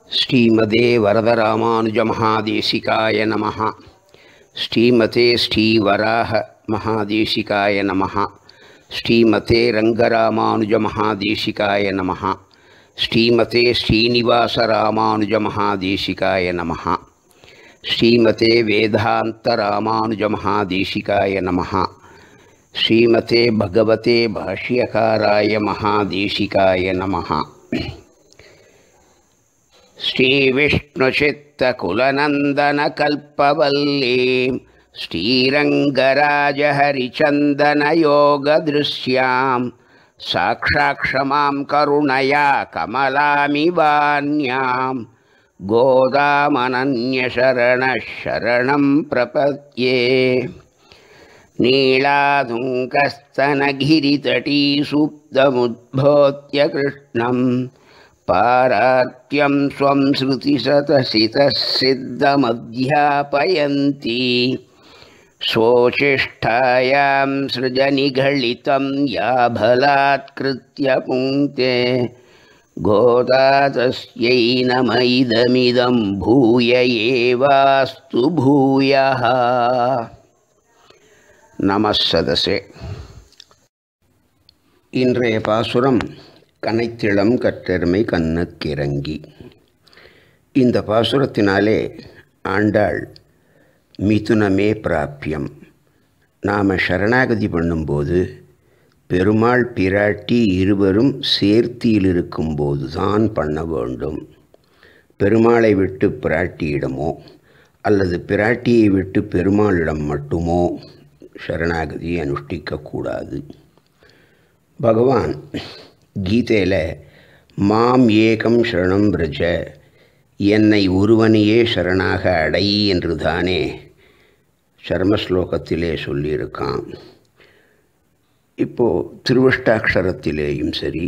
ஸ்ரீமதே வரதராமானுஜமகாதேசிகாய நமः ஸ்ரீமதே ஸ்ரீவராக மகாதேசிகாய நமः ஸ்ரீமதே ரங்கராமானுஜமகாதேசிகாய நமः ஸ்ரீமதே ஸ்ரீனிவாசராமானுஜமகாதேசிகாய நமः ஸ்ரீமதே வேதாந்தராமானுஜமகாதேசிகாய நமः ஸ்ரீமதே பகவதே பாஷ்யகாராய மகாதேசிகாய நமः श्रीविष्णुचित्तकुलनन्दनकल्पवल्लीं श्रीरङ्गराजहरिचन्दनयोगदृश्यां साक्षाक्षमां करुणया कमलामिवान्यां गोदामनन्यशरणः शरणं प्रपद्ये नीलाधुङ्कस्तनगिरितटीसुप्तमुद्भोत्य कृष्णम् पारात्यं स्वं श्रुतिशतसितः सिद्धमध्यापयन्ती स्वोचिष्ठायां सृजनिघलितं या बलात्कृत्य पुङ्क्ते गोदा तस्यै नम इदमिदं भूय एवास्तु भूयः नमः सदसे இன்றைய பாசுரம் கனைத்திளம் கற்றெருமை கண்ணுக்கிறங்கி இந்த பாசுரத்தினாலே ஆண்டாள் மிதுனமே பிராப்பியம் நாம் சரணாகதி பண்ணும்போது பெருமாள் பிராட்டி இருவரும் சேர்த்தியில் இருக்கும்போது தான் பண்ண வேண்டும் பெருமாளை விட்டு பிராட்டியிடமோ அல்லது பிராட்டியை விட்டு பெருமாளிடம் மட்டுமோ சரணாகதி அனுஷ்டிக்கக்கூடாது பகவான் கீதையில் மாம் ஏகம் சரணம் பிரஜ என்னை ஒருவனையே சரணாக அடை என்று தானே சர்மஸ்லோகத்திலே சொல்லியிருக்கான் இப்போது திருவஷ்டாட்சரத்திலேயும் சரி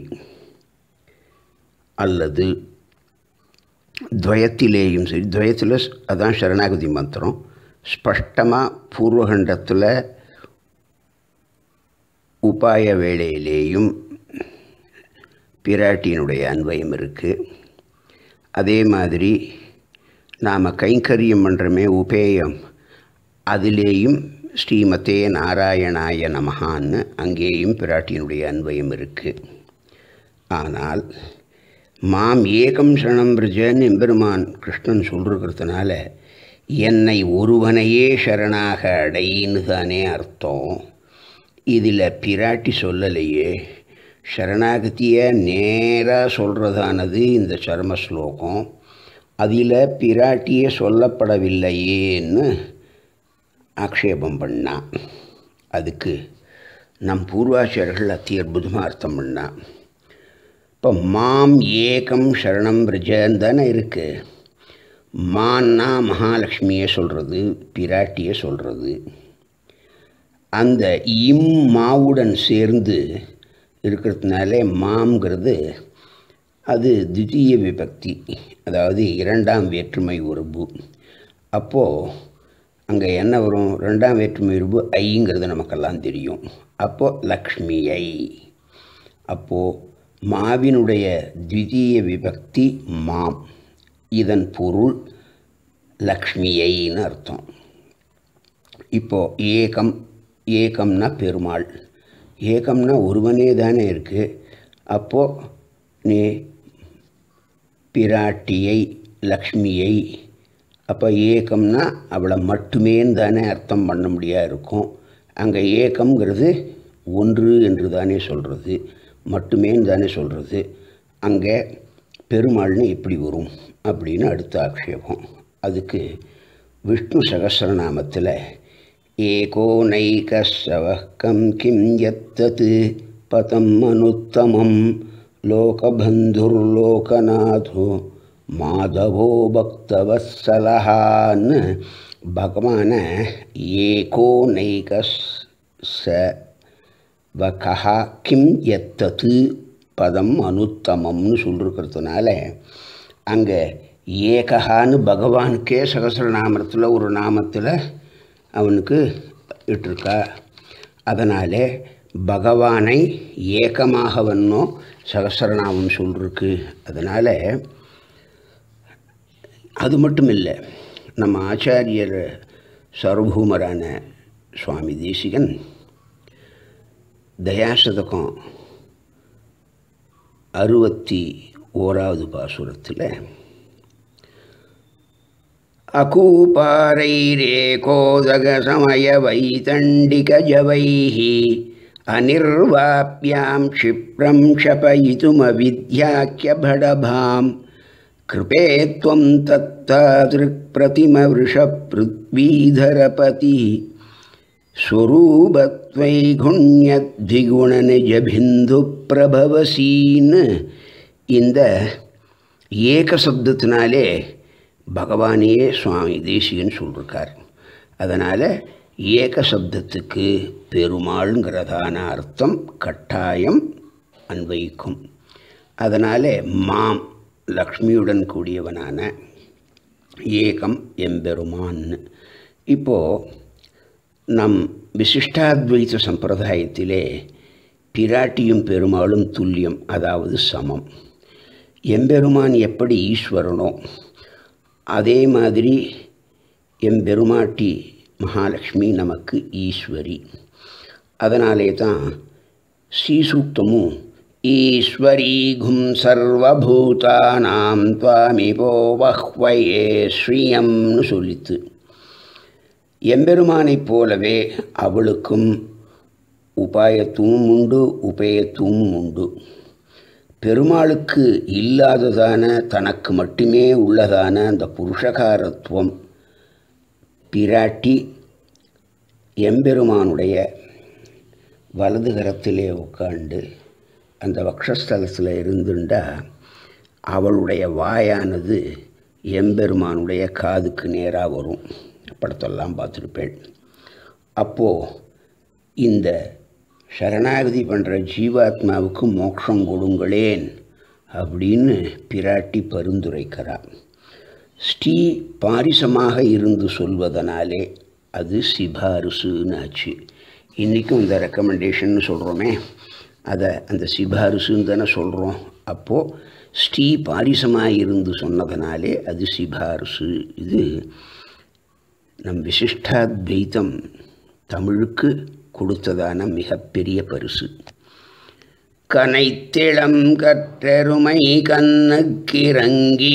அல்லது துவயத்திலேயும் சரி துவயத்தில் அதான் சரணாகதி மந்திரம் ஸ்பஷ்டமாக பூர்வகண்டத்தில் உபாய வேளையிலேயும் பிராட்டியினுடைய அன்வயம் இருக்குது அதே மாதிரி நாம் கைங்கரியம் பண்ணுறமே உபேயம் அதிலேயும் ஸ்ரீமதே நாராயணாய நமகான்னு அங்கேயும் பிராட்டியினுடைய அன்வயம் இருக்குது ஆனால் மாம் ஏகம் சரணம் பிரஜன்னு எம்பெருமான் கிருஷ்ணன் சொல்லிருக்கிறதுனால என்னை ஒருவனையே சரணாக அடைன்னு தானே அர்த்தம் இதில் பிராட்டி சொல்லலையே சரணாகதியை நேராக சொல்கிறதானது இந்த சர்ம ஸ்லோகம் அதில் பிராட்டியே சொல்லப்படவில்லையேன்னு ஆக்ஷேபம் பண்ணான் அதுக்கு நம் பூர்வாச்சாரர்கள் அத்தி அற்புதமாக அர்த்தம் பண்ணான் இப்போ மாம் ஏகம் சரணம் பிரஜன் தானே இருக்குது மான்னா மகாலட்சுமியை சொல்கிறது பிராட்டியை சொல்கிறது அந்த இம் மாவுடன் சேர்ந்து இருக்கிறதுனாலே மாம்ங்கிறது அது தித்திய விபக்தி அதாவது இரண்டாம் வேற்றுமை உருபு அப்போது அங்கே என்ன வரும் ரெண்டாம் வேற்றுமை உருபு ஐங்கிறது நமக்கெல்லாம் தெரியும் அப்போது லக்ஷ்மியை அப்போது மாவினுடைய த்விதீய விபக்தி மாம் இதன் பொருள் லக்ஷ்மியைன்னு அர்த்தம் இப்போது ஏகம் ஏகம்னா பெருமாள் ஏகம்னா ஒருவனே தானே இருக்குது அப்போது நீ பிராட்டியை லக்ஷ்மியை அப்போ ஏகம்னா அவளை மட்டுமேன்னு தானே அர்த்தம் பண்ண முடியா இருக்கும் அங்கே ஏகம்ங்கிறது ஒன்று என்று தானே சொல்கிறது மட்டுமேன்னு தானே சொல்கிறது அங்கே பெருமாள்னு எப்படி வரும் அப்படின்னு அடுத்த ஆக்ஷேபம் அதுக்கு விஷ்ணு சகசிரநாமத்தில் एको नैकशवः कं किं यत्तत् पतम् अनुत्तमं लोकबन्धुर्लोकनाथो माधवो भक्तवत्सलहान् भगवान एको நைகஸ்வகா கிம் எத்தது பதம் அனுத்தமம்னு சொல்லிருக்கிறதுனால அங்கே ஏகஹான்னு பகவானுக்கே சகசிரநாமத்தில் ஒரு நாமத்தில் அவனுக்கு இட்டிருக்கா அதனால் பகவானை ஏக்கமாகவன்னோ சகசரநாமம் சொல்லிருக்கு அதனால் அது மட்டும் இல்லை நம்ம ஆச்சாரியர் சர்வபூமரான சுவாமி தேசிகன் தயாசதகம் அறுபத்தி ஓராவது பாசுரத்தில் अकूपारैरेकोदगसमयवैतण्डिकजवैः अनिर्वाप्यां क्षिप्रं क्षपयितुमविद्याख्यभडभां कृपे त्वं तत्तादृक्प्रतिमवृषपृथ्वीधरपतिः ஸ்வரூபத்வைகுணநிஜபிந்துப்பிரபவசீன்னு இந்த ஏக சப்தத்தினாலே பகவானையே சுவாமி தேசிகன் சொல்லிருக்கார் அதனால் ஏக சப்தத்துக்கு பெருமாளுங்கிறதான அர்த்தம் கட்டாயம் அன்வயிக்கும் அதனால் மாம் லக்ஷ்மியுடன் கூடியவனான ஏகம் எம்பெருமான்னு இப்போது நம் விசிஷ்டாத்வைத சம்பிரதாயத்திலே பிராட்டியும் பெருமாளும் துல்லியம் அதாவது சமம் எம்பெருமான் எப்படி ஈஸ்வரனோ அதே மாதிரி எம்பெருமாட்டி மகாலட்சுமி நமக்கு ஈஸ்வரி அதனாலே தான் ஸ்ரீசூக்தமும் ஈஸ்வரீகும் சர்வபூதானாம் துவாமிபோ வஹ்வயே ஸ்ரீயம்னு சொல்லித்து எம்பெருமானைப் போலவே அவளுக்கும் உபாயத்துவம் உண்டு உபயத்துவம் உண்டு பெருமாளுக்கு இல்லாததான தனக்கு மட்டுமே உள்ளதான அந்த புருஷகாரத்துவம் பிராட்டி எம்பெருமானுடைய வலது கரத்திலே உட்காண்டு அந்த வக்ஷஸ்தலத்தில் இருந்துண்டா அவளுடைய வாயானது எம்பெருமானுடைய காதுக்கு நேராக வரும் படத்தெல்லாம் பார்த்துருப்பேன் அப்போது இந்த சரணாகதி பண்ணுற ஜீவாத்மாவுக்கு மோட்சம் கொடுங்களேன் அப்படின்னு பிராட்டி பரிந்துரைக்கிறார் ஸ்ரீ பாரிசமாக இருந்து சொல்வதனாலே அது சிபாரிசுன்னு ஆச்சு இன்றைக்கும் இந்த ரெக்கமெண்டேஷன் சொல்கிறோமே அதை அந்த சிபாரிசுன்னு தானே சொல்கிறோம் அப்போது ஸ்ரீ பாரிசமாக இருந்து சொன்னதனாலே அது சிபாரிசு இது நம் விசிஷ்டாத்வைத்தம் தமிழுக்கு கொடுத்ததான மிகப்பெரிய பரிசு கனைத்திளம் கற்றெருமை கண்ணுக்கிறங்கி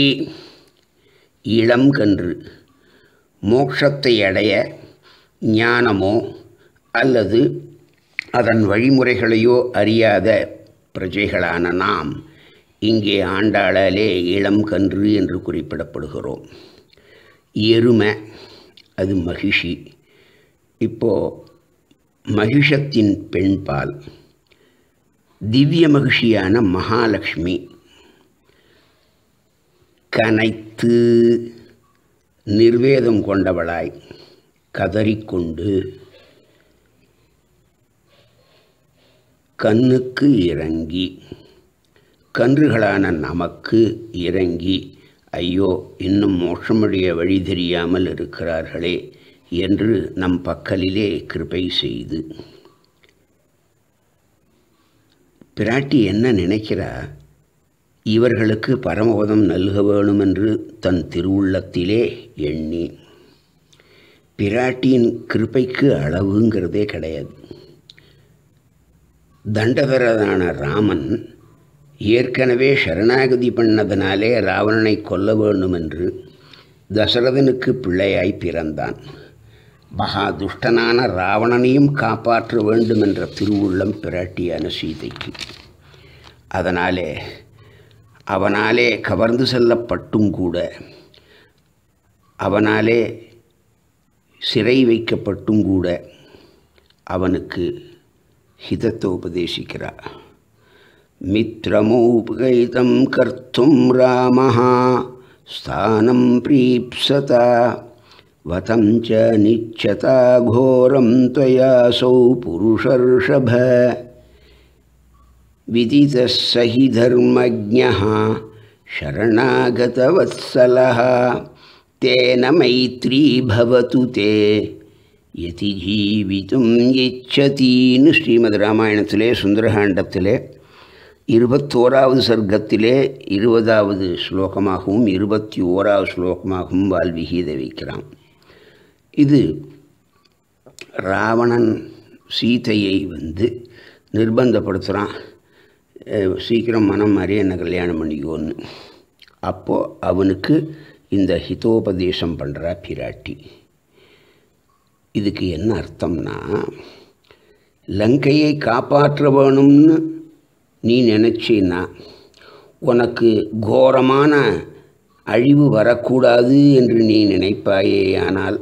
இளம் கன்று மோட்சத்தை அடைய ஞானமோ அல்லது அதன் வழிமுறைகளையோ அறியாத பிரஜைகளான நாம் இங்கே ஆண்டாளாலே இளம் கன்று என்று குறிப்பிடப்படுகிறோம் எருமை அது மகிஷி இப்போது மகிஷத்தின் பெண்பால் திவ்ய மகிழ்ச்சியான மகாலட்சுமி கனைத்து நிர்வேதம் கொண்டவளாய் கதறிக்கொண்டு கண்ணுக்கு இறங்கி கன்றுகளான நமக்கு இறங்கி ஐயோ இன்னும் மோட்சமுடைய வழி தெரியாமல் இருக்கிறார்களே என்று நம் பக்கலிலே கிருபை செய்து பிராட்டி என்ன நினைக்கிறா இவர்களுக்கு பரமபதம் நல்க வேணும் என்று தன் திருவுள்ளத்திலே எண்ணி பிராட்டியின் கிருப்பைக்கு அளவுங்கிறதே கிடையாது தண்டதரதான ராமன் ஏற்கனவே சரணாகதி பண்ணதனாலே ராவணனை கொல்ல வேண்டும் என்று தசரதனுக்கு பிள்ளையாய் பிறந்தான் மகா துஷ்டனான ராவணனையும் காப்பாற்ற வேண்டும் என்ற திருவுள்ளம் பிராட்டியான சீதைக்கு அதனாலே அவனாலே கவர்ந்து செல்லப்பட்டும் கூட அவனாலே சிறை வைக்கப்பட்டும் கூட அவனுக்கு ஹிதத்தை உபதேசிக்கிறார் மித்ரமோபகைதம் கர்த்தும் ராமः ஸ்தானம் பிரீப்சதா வதம் ச நிச்சதா கோரம் त्वयासौ पुरुषर्षभ विदितः स हि धर्मज्ञः शरणागतवत्सलः तेन मैत्री भवतु ते யதி ஜீவித்தும் இச்சதின்னு ஸ்ரீமத் ராமாயணத்திலே சுந்தரகாண்டத்திலே இருபத்தோராவது சர்க்கத்திலே இருபதாவது ஸ்லோகமாகவும் இருபத்தி ஓராவது ஸ்லோகமாகவும் வால்மீகி இதை வைக்கிறான் இது ராவணன் சீதையை வந்து நிர்பந்தப்படுத்துகிறான் அஹ், சீக்கிரம் மனம் மாறி என்னை கல்யாணம் பண்ணிக்கோன்னு அப்போது அவனுக்கு இந்த ஹிதோபதேசம் பண்ணுறா பிராட்டி இதுக்கு என்ன அர்த்தம்னா லங்கையை காப்பாற்ற வேணும்னு நீ நினச்சின்னா உனக்கு கோரமான அழிவு வரக்கூடாது என்று நீ நினைப்பாயேயானால்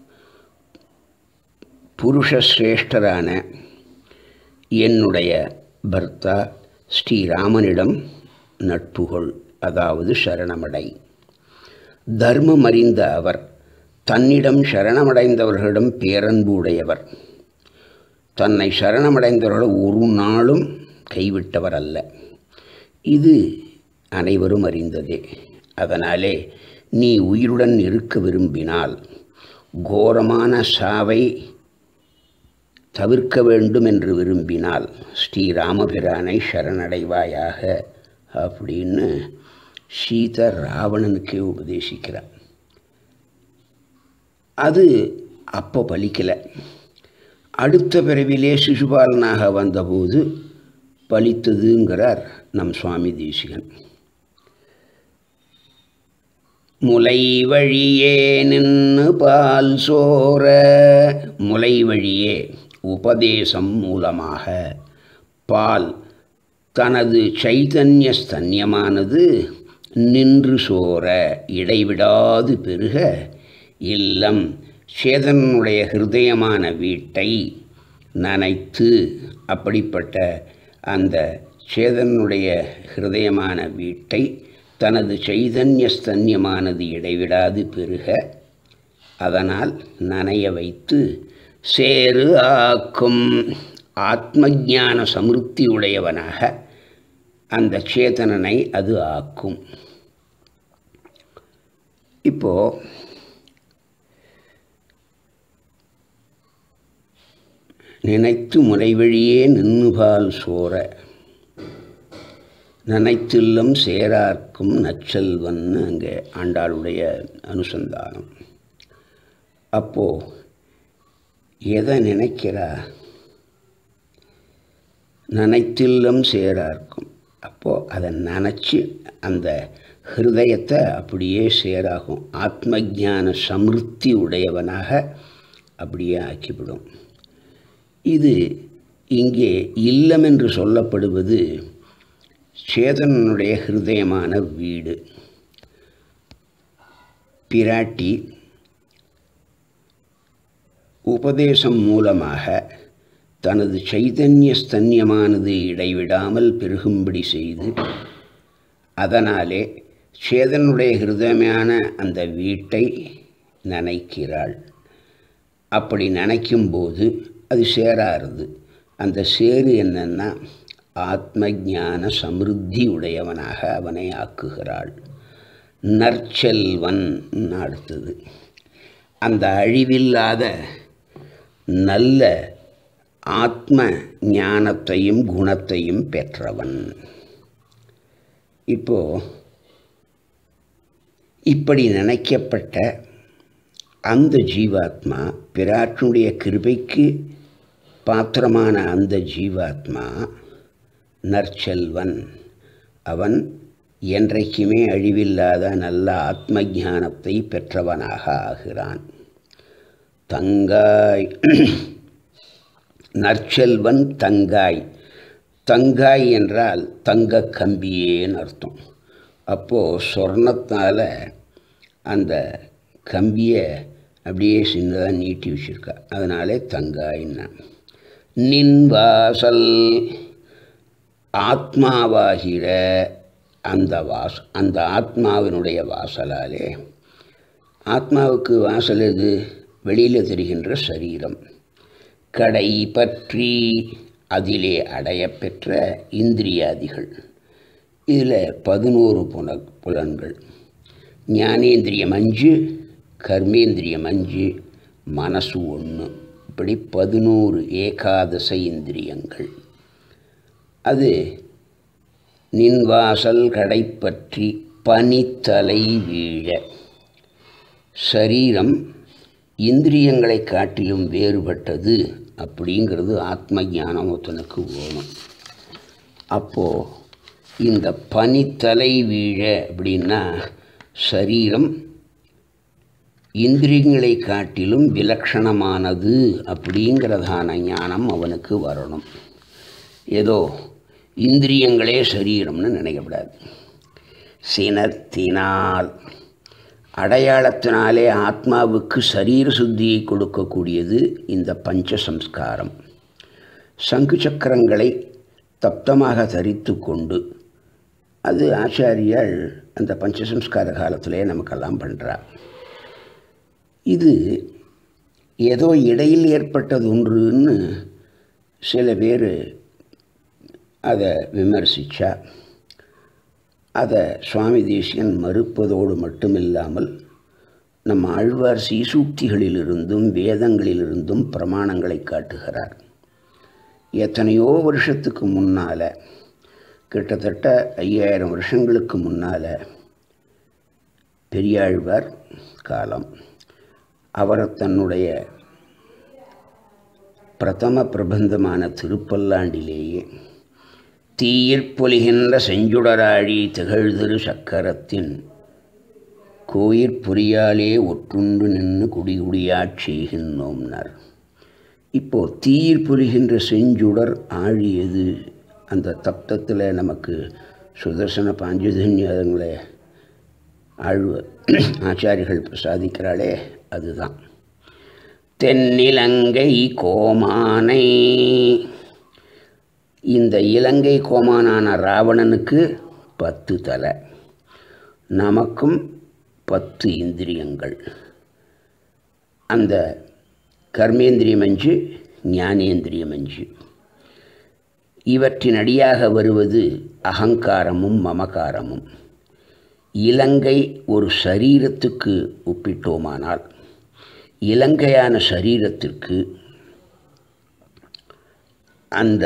புருஷஸ்ரேஷ்டரான என்னுடைய பர்த்தா ஸ்ரீராமனிடம் நட்புகொள் அதாவது சரணமடை தர்மம் அறிந்த அவர் தன்னிடம் சரணமடைந்தவர்களிடம் பேரன்பு உடையவர் தன்னை சரணமடைந்தவர்களை ஒரு நாளும் கைவிட்டவர் அல்ல இது அனைவரும் அறிந்ததே அதனாலே நீ உயிருடன் இருக்க விரும்பினால் கோரமான சாவை தவிர்க்க வேண்டும் என்று விரும்பினால் ஸ்ரீராமபிரானை சரணடைவாயாக அப்படின்னு சீதா ராவணனுக்கே உபதேசிக்கிறார் அது அப்போ பலிக்கலை அடுத்த பிறவிலே சிசுபாலனாக வந்தபோது பலித்ததுங்கிறார் நம் சுவாமி தேசிகன் முலை வழியே நின்று பால் சோர முலை வழியே உபதேசம் மூலமாக பால் தனது சைதன்ய ஸ்தன்யமானது நின்று சோர இடைவிடாது பெருக இல்லம் சேதனுடைய ஹிருதயமான வீட்டை நனைத்து அப்படிப்பட்ட அந்த சேதனுடைய ஹிருதயமான வீட்டை தனது சைதன்ய ஸ்தன்யமானது இடைவிடாது பெருக அதனால் நனைய வைத்து சேரு ஆக்கும் ஆத்மஞான சமிருத்தி உடையவனாக அந்த சேதனனை அது ஆக்கும் இப்போ நினைத்து முறைவழியே நின்னுபால் சோர நனைத்தில்லம் சேரார்க்கும் நச்செல்வன்னு அங்கே ஆண்டாளுடைய அனுசந்தானம் அப்போது எதை நினைக்கிறா நனைத்தில்லம் சேரார்க்கும் அப்போது அதை நினச்சி அந்த ஹிருதயத்தை அப்படியே சேராகும் ஆத்ம ஞான சமிருத்தி உடையவனாக அப்படியே ஆக்கிவிடும் இது இங்கே இல்லம் என்று சொல்லப்படுவது சேதனனுடைய ஹிருதயமான வீடு பிராட்டி உபதேசம் மூலமாக தனது சைதன்ய ஸ்தன்யமானது இடைவிடாமல் பெருகும்படி செய்து அதனாலே சேதனுடைய ஹிருதயமான அந்த வீட்டை நனைக்கிறாள் அப்படி நினைக்கும்போது அது சேராருது அந்த சேரு என்னன்னா ஆத்ம ஞான சமிருத்தி உடையவனாக அவனை ஆக்குகிறாள் நற்செல்வன் அடுத்தது அந்த அழிவில்லாத நல்ல ஆத்ம ஞானத்தையும் குணத்தையும் பெற்றவன் இப்போ இப்படி நினைக்கப்பட்ட அந்த ஜீவாத்மா பிராட்டினுடைய கிருபைக்கு பாத்திரமான அந்த ஜீவாத்மா நற்செல்வன் அவன் என்றைக்குமே அழிவில்லாத நல்ல ஆத்ம ஞானத்தை பெற்றவனாக ஆகிறான் தங்காய் நற்செல்வன் தங்காய் தங்காய் என்றால் தங்க கம்பியேன்னு அர்த்தம் அப்போது சொர்ணத்தால் அந்த கம்பியை அப்படியே சின்னதாக நீட்டி வச்சுருக்கா அதனாலே தங்காயின்னா நின் வாசல் ஆத்மாவாகிற அந்த வாஸ் அந்த ஆத்மாவினுடைய வாசலாலே ஆத்மாவுக்கு வாசல் எது வெளியில் தெரிகின்ற சரீரம் கடை பற்றி அதிலே அடையப்பெற்ற இந்திரியாதிகள் இதில் பதினோரு புல புலன்கள் ஞானேந்திரியம் அஞ்சு கர்மேந்திரியம் அஞ்சு மனசு ஒன்று இப்படி பதினோரு ஏகாதச இந்திரியங்கள் அது நின் வாசல் கடைப்பற்றி பனித்தலை வீழ சரீரம் இந்திரியங்களை காட்டிலும் வேறுபட்டது அப்படிங்கிறது ஆத்ம ஞானம் ஒருத்தனுக்கு வேணும் அப்போது இந்த பனித்தலை வீழ அப்படின்னா சரீரம் இந்திரியங்களை காட்டிலும் விலக்ஷணமானது அப்படிங்கிறதான ஞானம் அவனுக்கு வரணும் ஏதோ இந்திரியங்களே சரீரம்னு நினைக்கப்படாது சினத்தினால் அடையாளத்தினாலே ஆத்மாவுக்கு சரீர சுத்தியை கொடுக்கக்கூடியது இந்த பஞ்ச சம்ஸ்காரம் சங்கு சக்கரங்களை தப்தமாக தரித்து கொண்டு அது ஆச்சாரியால் அந்த பஞ்சசம்ஸ்கார காலத்திலே நமக்கெல்லாம் பண்ணுறார் இது ஏதோ இடையில் ஏற்பட்டது ஒன்றுன்னு சில பேர் அதை விமர்சித்தா அதை சுவாமி தேசியன் மறுப்பதோடு மட்டுமில்லாமல் நம் ஆழ்வார் சீசூக்திகளிலிருந்தும் வேதங்களிலிருந்தும் பிரமாணங்களை காட்டுகிறார் எத்தனையோ வருஷத்துக்கு முன்னால் கிட்டத்தட்ட ஐயாயிரம் வருஷங்களுக்கு முன்னால் பெரியாழ்வார் காலம் அவர் தன்னுடைய பிரதம பிரபந்தமான திருப்பல்லாண்டிலேயே தீயிற்பொலிகின்ற செஞ்சுடராழி திகழ்திரு சக்கரத்தின் கோயிற் பொறியாலே ஒற்றுண்டு நின்று குடிகுடியாச் செய்கின்றோம்னார் இப்போது தீயிற் பொலிகின்ற செஞ்சுடர் ஆழியது அந்த தப்தத்தில் நமக்கு சுதர்சன பாஞ்சஜன்யங்களை ஆழ்வ ஆச்சாரிகள் பிரசாதிக்கிறாளே அதுதான் தென்னிலங்கை கோமானை இந்த இலங்கை கோமானான ராவணனுக்கு பத்து தலை நமக்கும் பத்து இந்திரியங்கள் அந்த கர்மேந்திரியம் அஞ்சு ஞானேந்திரியம் அஞ்சு இவற்றின் அடியாக வருவது அகங்காரமும் மமகாரமும் இலங்கை ஒரு சரீரத்துக்கு ஒப்பிட்டோமானால் இலங்கையான சரீரத்திற்கு அந்த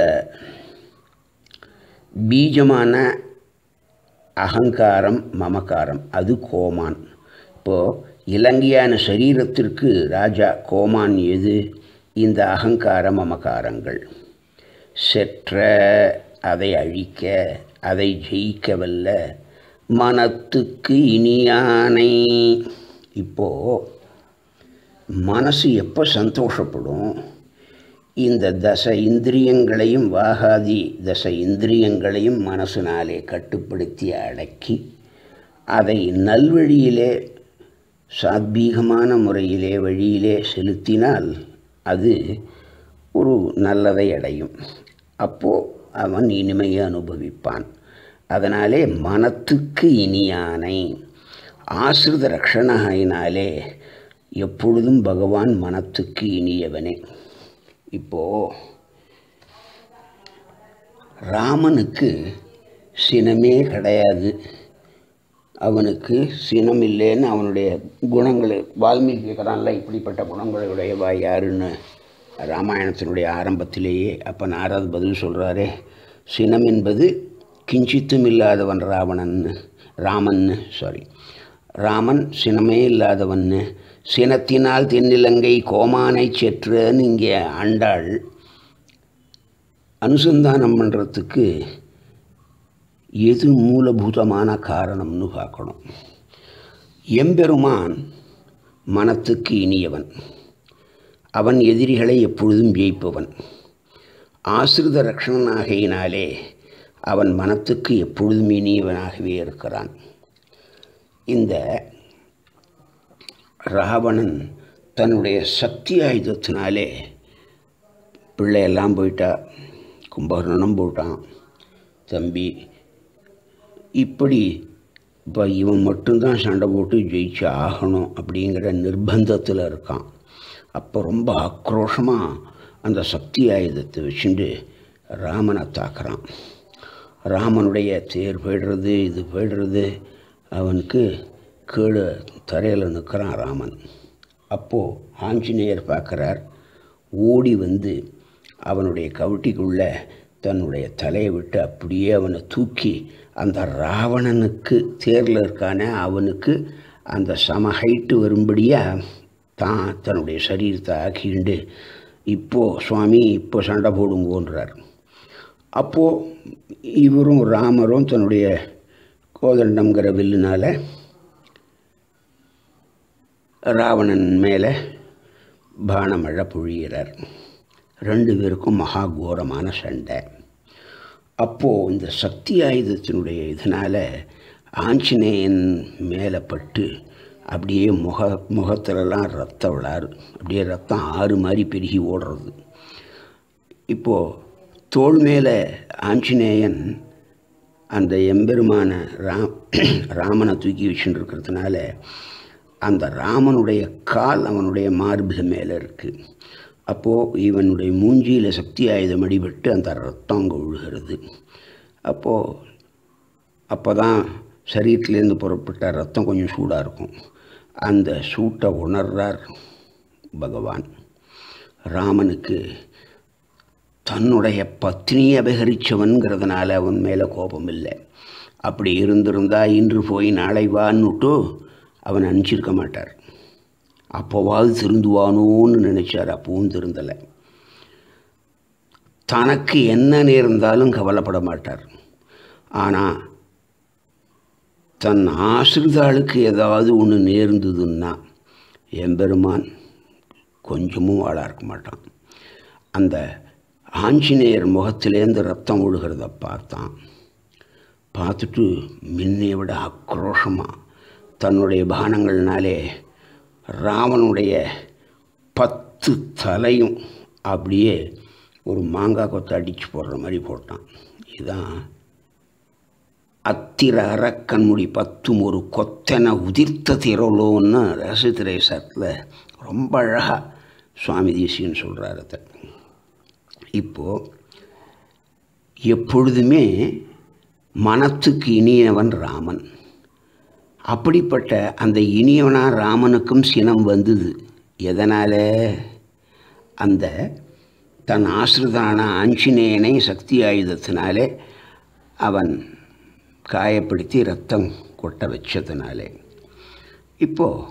பீஜமான அகங்காரம் மமகாரம் அது கோமான் இப்போது இலங்கையான சரீரத்திற்கு ராஜா கோமான் எது இந்த அகங்கார மமகாரங்கள் செற்ற அதை அழிக்க அதை ஜெயிக்கவல்ல மனத்துக்கு இனியானை இப்போது மனசு எப்போ சந்தோஷப்படும் இந்த தச இந்திரியங்களையும் வாகாதி தச இந்திரியங்களையும் மனசினாலே கட்டுப்படுத்தி அடக்கி அதை நல்வழியிலே சாத்வீகமான முறையிலே வழியிலே செலுத்தினால் அது ஒரு நல்லதை அடையும் அப்போது அவன் இனிமையை அனுபவிப்பான் அதனாலே மனத்துக்கு இனியானை ஆசிரித ரக்ஷணாயினாலே எப்பொழுதும் பகவான் மனத்துக்கு இனியவனே இப்போது ராமனுக்கு சினமே கிடையாது அவனுக்கு சினம் இல்லைன்னு அவனுடைய குணங்கள் வால்மீகி கேட்குறான்ல இப்படிப்பட்ட குணங்களுடையவா யாருன்னு ராமாயணத்தினுடைய ஆரம்பத்திலேயே அப்போ நாரத் பதில் சொல்கிறாரே சினம் என்பது கிஞ்சித்தும் இல்லாதவன் ராவணன்னு ராமன்னு சாரி ராமன் சினமே இல்லாதவன்னு சினத்தினால் தென்னிலங்கை கோமானை செற்றுன்னு இங்கே ஆண்டாள் அனுசந்தானம் பண்ணுறதுக்கு எது மூலபூதமான காரணம்னு பார்க்கணும் எம்பெருமான் மனத்துக்கு இனியவன் அவன் எதிரிகளை எப்பொழுதும் ஜெயிப்பவன் ஆசிரித ரக்ஷணனாகையினாலே அவன் மனத்துக்கு எப்பொழுதும் இனியவனாகவே இருக்கிறான் இந்த ராவணன் தன்னுடைய சக்தி ஆயுதத்தினாலே பிள்ளையெல்லாம் போயிட்டா கும்பகர்ணனும் போட்டான் தம்பி இப்படி இப்போ இவன் மட்டும்தான் சண்டை போட்டு ஜெயிச்சு ஆகணும் அப்படிங்கிற நிர்பந்தத்தில் இருக்கான் அப்போ ரொம்ப ஆக்ரோஷமாக அந்த சக்தி ஆயுதத்தை வச்சுட்டு ராமனை தாக்குறான் ராமனுடைய தேர் போயிடுறது இது போயிடுறது அவனுக்கு கீழே தரையில் நிற்கிறான் ராமன் அப்போது ஆஞ்சநேயர் பார்க்குறார் ஓடி வந்து அவனுடைய கவிட்டிக்குள்ளே தன்னுடைய தலையை விட்டு அப்படியே அவனை தூக்கி அந்த ராவணனுக்கு தேரில் இருக்கானே அவனுக்கு அந்த சம ஹைட்டு வரும்படியாக தான் தன்னுடைய சரீரத்தை ஆக்கிண்டு இப்போது சுவாமி இப்போ சண்டை போடுங்கோன்றார் அப்போது இவரும் ராமரும் தன்னுடைய கோதண்டங்கிற வில்லுனால் ராவணன் மேலே பானமழை பொழிகிறார் ரெண்டு பேருக்கும் மகா கோரமான சண்டை அப்போது இந்த சக்தி ஆயுதத்தினுடைய இதனால் ஆஞ்சநேயன் மேலே பட்டு அப்படியே முக முகத்திலலாம் ரத்த விளாறு அப்படியே ரத்தம் ஆறு மாதிரி பெருகி ஓடுறது இப்போது தோள் மேலே ஆஞ்சநேயன் அந்த எம்பெருமான ராம் ராமனை தூக்கி வச்சுட்டு இருக்கிறதுனால அந்த ராமனுடைய கால் அவனுடைய மார்பில் மேலே இருக்குது அப்போது இவனுடைய மூஞ்சியில் சக்தி ஆயுதம் அடிபட்டு அந்த ரத்தம் அங்கே விழுகிறது அப்போது அப்போ தான் சரீரத்துலேருந்து புறப்பட்ட ரத்தம் கொஞ்சம் சூடாக இருக்கும் அந்த சூட்டை உணர்றார் பகவான் ராமனுக்கு தன்னுடைய பத்னியை அபகரித்தவன்கிறதுனால அவன் மேலே கோபம் இல்லை அப்படி இருந்திருந்தா இன்று போய் நாளை வான்னுட்டு அவன் அனுப்பிச்சிருக்க மாட்டார் அப்போவாது திருந்துவானோன்னு நினச்சார் அப்பவும் திருந்தலை தனக்கு என்ன நேர்ந்தாலும் கவலைப்பட மாட்டார் ஆனால் தன் ஆசிரிதாளுக்கு ஏதாவது ஒன்று நேர்ந்ததுன்னா எம்பெருமான் கொஞ்சமும் வாழா இருக்க மாட்டான் அந்த ஆஞ்சநேயர் முகத்திலேருந்து ரத்தம் விழுகிறத பார்த்தான் பார்த்துட்டு முன்னை விட ஆக்ரோஷமாக தன்னுடைய பானங்கள்னாலே ராவனுடைய பத்து தலையும் அப்படியே ஒரு மாங்காய் கொத்தை அடித்து போடுற மாதிரி போட்டான் இதுதான் அத்திர அரக்கன்முடி பத்தும் ஒரு கொத்தனை உதிர்த்த திரளோன்னு ரசதிரேசத்தில் ரொம்ப அழகாக சுவாமி தேசியன்னு சொல்கிறார் அதை இப்போது எப்பொழுதுமே மனத்துக்கு இனியவன் ராமன் அப்படிப்பட்ட அந்த இனியவனாக ராமனுக்கும் சினம் வந்தது எதனால் அந்த தன் ஆசிரிதான ஆஞ்சநேயனை சக்தி ஆயுதத்தினாலே அவன் காயப்படுத்தி ரத்தம் கொட்ட வச்சதுனாலே இப்போது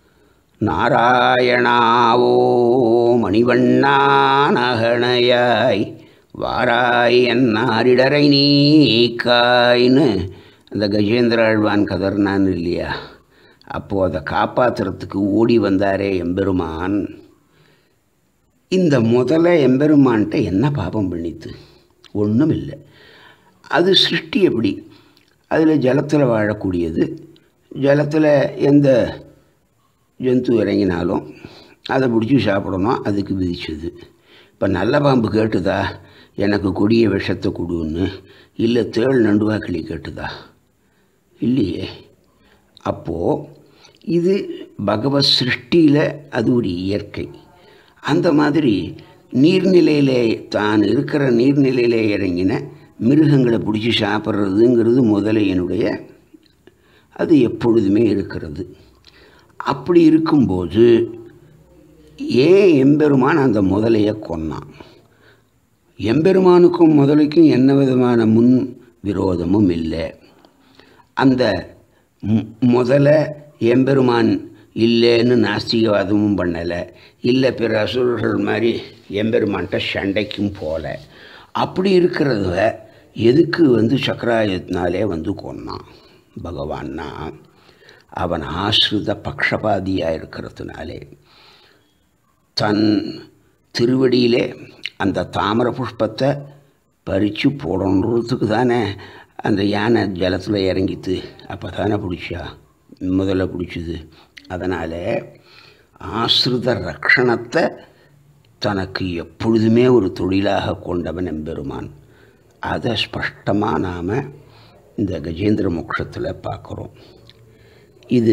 நாராயணாவோ மணிவண்ணா நகணையாய் வாராய் என்னாரிடரை நீக்காய்னு அந்த கஜேந்திர ஆழ்வான் கதர்னான்னு இல்லையா அப்போது அதை காப்பாற்றுறதுக்கு ஓடி வந்தாரே எம்பெருமான் இந்த முதல்ல எம்பெருமான்கிட்ட என்ன பாபம் பண்ணித்து ஒன்றும் இல்லை அது சிருஷ்டி எப்படி அதில் ஜலத்தில் வாழக்கூடியது ஜலத்தில் எந்த ஜந்து இறங்கினாலும் அதை பிடிச்சி சாப்பிடணும் அதுக்கு விதிச்சது இப்போ நல்ல பாம்பு கேட்டுதா எனக்கு கொடிய விஷத்தை கொடுன்னு இல்லை தேள் நண்டுவாக்கிளி கேட்டுதா இல்லையே அப்போது இது பகவத் சிருஷ்டியில் அது ஒரு இயற்கை அந்த மாதிரி நீர்நிலையிலே தான் இருக்கிற நீர்நிலையிலே இறங்கின மிருகங்களை பிடிச்சி சாப்பிட்றதுங்கிறது முதலையனுடைய அது எப்பொழுதுமே இருக்கிறது அப்படி இருக்கும்போது ஏன் எம்பெருமான் அந்த முதலையை கொன்னான் எம்பெருமானுக்கும் முதலைக்கும் என்ன விதமான முன் விரோதமும் இல்லை அந்த மு- முதல்ல எம்பெருமான் இல்லைன்னு நாஸ்திகவாதமும் பண்ணலை இல்லை பிற அசுரர்கள் மாதிரி எம்பெருமான்கிட்ட சண்டைக்கும் போல அப்படி இருக்கிறத எதுக்கு வந்து சக்கராயத்தினாலே வந்து கொன்னான் பகவான்னா அவன் ஆசிரித பக்ஷபாதியாக இருக்கிறதுனாலே தன் திருவடியிலே அந்த தாமரை புஷ்பத்தை பறித்து போடணுன்றதுக்கு தானே அந்த யானை ஜலத்தில் இறங்கித்து அப்போ தானே பிடிச்சா முதல்ல பிடிச்சிது அதனால் ஆசிரித ரக்ஷணத்தை தனக்கு எப்பொழுதுமே ஒரு தொழிலாக கொண்டவன் எம்பெருமான் அதை ஸ்பஷ்டமாக நாம் இந்த கஜேந்திர மோட்சத்தில் பார்க்குறோம் இது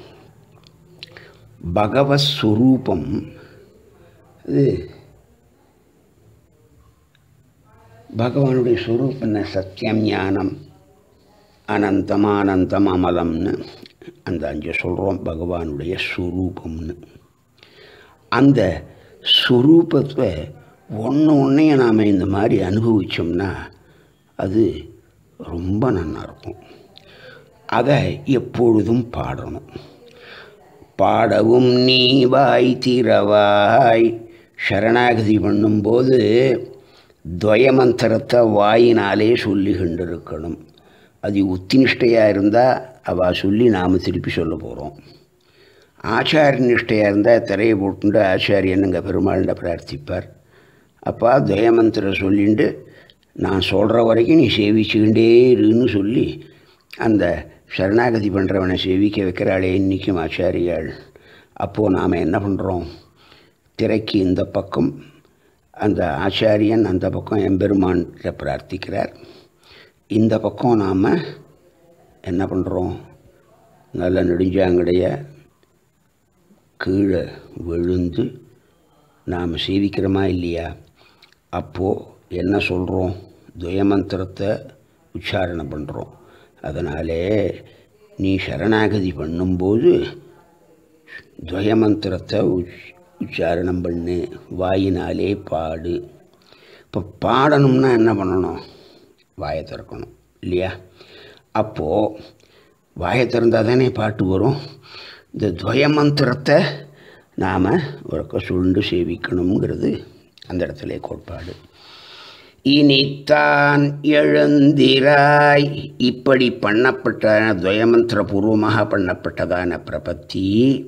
பகவத் ஸ்வரூபம் இது பகவானுடைய ஸ்வரூபம் என்ன சத்தியம் ஞானம் அனந்தம் ஆனந்தம் அமலம்னு அந்த அஞ்சு சொல்கிறோம் பகவானுடைய ஸ்வரூபம்னு அந்த ஸ்வரூபத்தை ஒன்று ஒன்றையும் நாம் இந்த மாதிரி அனுபவித்தோம்னா அது ரொம்ப நல்லா இருக்கும் அதை எப்பொழுதும் பாடணும் பாடவும் நீ வாய் திறவாய் சரணாகதி பண்ணும்போது துவயமந்திரத்தை வாயினாலே சொல்லி கொண்டிருக்கணும் அது உத்தினிஷ்டையாக இருந்தால் அவள் சொல்லி நாம் திருப்பி சொல்ல போகிறோம் ஆச்சாரிய நிஷ்டையாக இருந்தால் திரையை போட்டுண்டு ஆச்சாரியனுங்க பெருமாள்கிட்ட பிரார்த்திப்பார் அப்பா துவயமந்திரம் சொல்லிண்டு நான் சொல்கிற வரைக்கும் நீ சேவிச்சுக்கிண்டே இருன்னு சொல்லி அந்த சரணாகதி பண்ணுறவனை சேவிக்க வைக்கிறாளே இன்றைக்கும் ஆச்சாரியாள் அப்போது நாம் என்ன பண்ணுறோம் திரைக்கு இந்த பக்கம் அந்த ஆச்சாரியன் அந்த பக்கம் எம்பெருமான்கிட்ட பிரார்த்திக்கிறார் இந்த பக்கம் நாம் என்ன பண்ணுறோம் நல்ல நெடுஞ்சாங்கடைய கீழே விழுந்து நாம் சேவிக்கிறோமா இல்லையா அப்போது என்ன சொல்கிறோம் துவயமந்திரத்தை உச்சாரணம் பண்ணுறோம் அதனாலே நீ சரணாகதி பண்ணும்போது துவயமந்திரத்தை உச் உச்சாரணம் பண்ணு வாயினாலே பாடு இப்போ பாடணும்னா என்ன பண்ணணும் வாயை திறக்கணும் இல்லையா அப்போது வாயை திறந்தால் தானே பாட்டு வரும் இந்த துவயமந்திரத்தை நாம் உறக்க சுண்டு சேவிக்கணுங்கிறது அந்த இடத்துல கோட்பாடு இனித்தான் எழுந்திராய் இப்படி பண்ணப்பட்ட துவயமந்திர பூர்வமாக பண்ணப்பட்டதான பிரபத்தி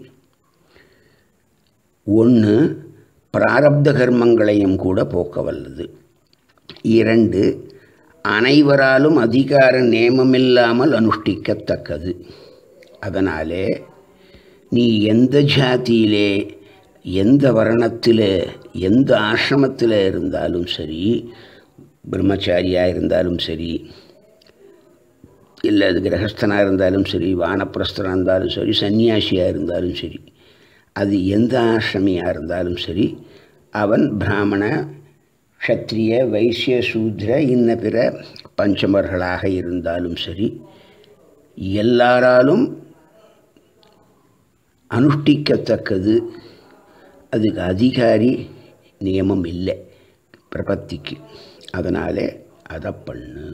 ஒன்று பிராரப்த கர்மங்களையும் கூட போக்க வல்லது இரண்டு அனைவராலும் அதிகார நேமமில்லாமல் அனுஷ்டிக்கத்தக்கது அதனாலே நீ எந்த ஜாதியிலே எந்த வர்ணத்தில் எந்த ஆசிரமத்தில் இருந்தாலும் சரி பிரம்மச்சாரியாக இருந்தாலும் சரி இல்லை அது கிரகஸ்தனாக இருந்தாலும் சரி வானப்பிரஸ்தனாக இருந்தாலும் சரி சன்னியாசியாக இருந்தாலும் சரி அது எந்த ஆசிரமியாக இருந்தாலும் சரி அவன் பிராமண க்ஷத்ரிய வைசிய சூத்ர இன்ன பிற பஞ்சமர்களாக இருந்தாலும் சரி எல்லாராலும் அனுஷ்டிக்கத்தக்கது அதுக்கு அதிகாரி நியமம் இல்லை பிரபத்திக்கு அதனாலே அதை பண்ணு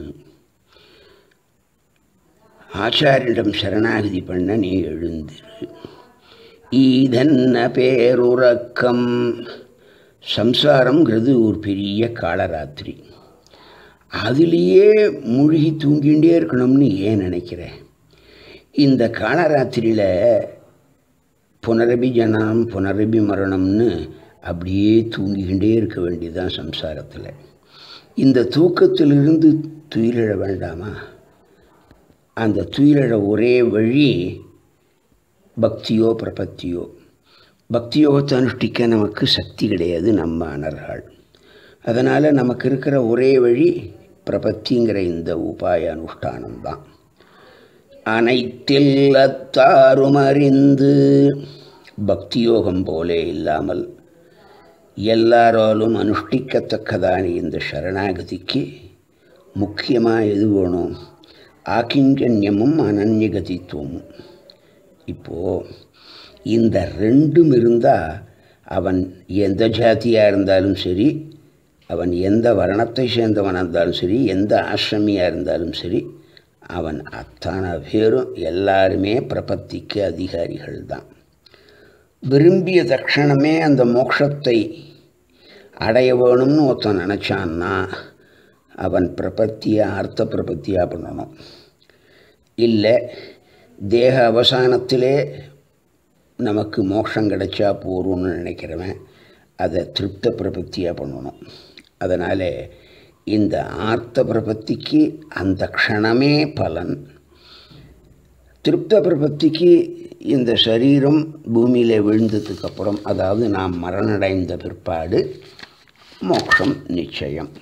ஆச்சாரியிடம் சரணாகதி பண்ண நீ எழுந்திரு ஈதன்ன பேருறக்கம் சம்சாரங்கிறது ஒரு பெரிய காலராத்திரி அதுலேயே மூழ்கி தூங்கிகிட்டே இருக்கணும்னு ஏன் நினைக்கிறேன் இந்த காலராத்திரியில் புனரபி ஜனனம் புனரபி மரணம்னு அப்படியே தூங்கிக்கிட்டே இருக்க வேண்டியதுதான் சம்சாரத்தில் இந்த தூக்கத்திலிருந்து துயிலிழ வேண்டாமா அந்த துயிலிழ ஒரே வழி பக்தியோ பிரபத்தியோ பக்தியோகத்தை அனுஷ்டிக்க நமக்கு சக்தி கிடையாது நம்ம அனர்கள் அதனால் நமக்கு இருக்கிற ஒரே வழி பிரபத்திங்கிற இந்த உபாய அனுஷ்டானம்தான் அனைத்தில் அத்தாரும் அறிந்து பக்தியோகம் போலே இல்லாமல் எல்லாராலும் அனுஷ்டிக்கத்தக்கதான இந்த சரணாகதிக்கு முக்கியமாக எது வேணும் ஆக்கிஞ்சன்யமும் அனன்யகதித்துவமும் இப்போது இந்த ரெண்டும் இருந்தால் அவன் எந்த ஜாதியாக இருந்தாலும் சரி அவன் எந்த வர்ணத்தை சேர்ந்தவனாக இருந்தாலும் சரி எந்த ஆசிரமியாக இருந்தாலும் சரி அவன் அத்தனை பேரும் எல்லாருமே பிரபத்திக்கு அதிகாரிகள் தான் விரும்பிய தட்சணமே அந்த மோட்சத்தை அடைய வேணும்னு ஒருத்தன் நினச்சான்னா அவன் பிரபத்தியாக அர்த்த பிரபத்தியாக பண்ணணும் இல்லை தேக அவசானத்திலே நமக்கு மோட்சம் கிடைச்சா போரும்னு நினைக்கிறவன் அதை திருப்த பிரபத்தியாக பண்ணணும் அதனால் இந்த ஆர்த்த பிரபத்திக்கு அந்த க்ஷணமே பலன் திருப்த பிரபத்திக்கு இந்த சரீரம் பூமியில் விழுந்ததுக்கு அப்புறம் அதாவது நாம் மரணடைந்த பிற்பாடு மோட்சம் நிச்சயம்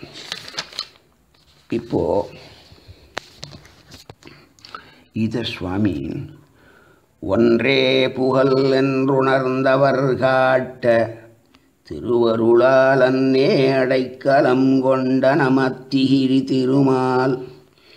இப்போது இத சுவாமி ஒன்றே புகழ் என்றுணர்ந்தவர் காட்ட திருவருளால் அன்னே அடைக்கலம் கொண்ட நமத்திகிரி திருமால்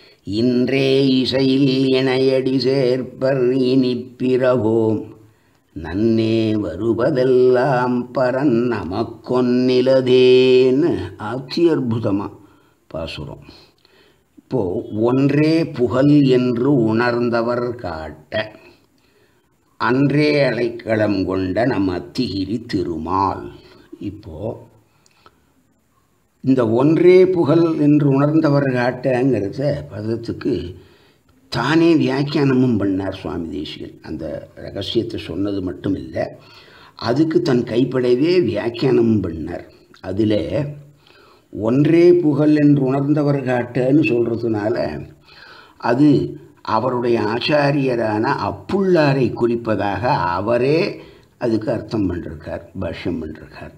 இன்றே இசையில் இணையடி சேர்ப்பர் இனிப்பிரவோம் நன்னே வருவதெல்லாம் பரன் நமக்கொன்னிலதேன்னு அத்தி அற்புதமாக பாசுரம் இப்போது ஒன்றே புகழ் என்று உணர்ந்தவர் காட்ட அன்றே அடைக்கலம் கொண்ட நம் அத்திகிரி திருமால் இப்போது இந்த ஒன்றே புகழ் என்று உணர்ந்தவர் காட்டங்கிறத பதத்துக்கு தானே வியாக்கியானமும் பண்ணார் சுவாமி தேசிகன் அந்த ரகசியத்தை சொன்னது மட்டும் இல்லை அதுக்கு தன் கைப்படவே வியாக்கியானமும் பண்ணார் அதில் ஒன்றே புகழ் என்று உணர்ந்தவர் காட்டன்னு சொல்கிறதுனால அது அவருடைய ஆச்சாரியரான அப்புள்ளாரை குறிப்பதாக அவரே அதுக்கு அர்த்தம் பண்ணிருக்கார் பாஷ்யம் பண்ணிருக்கார்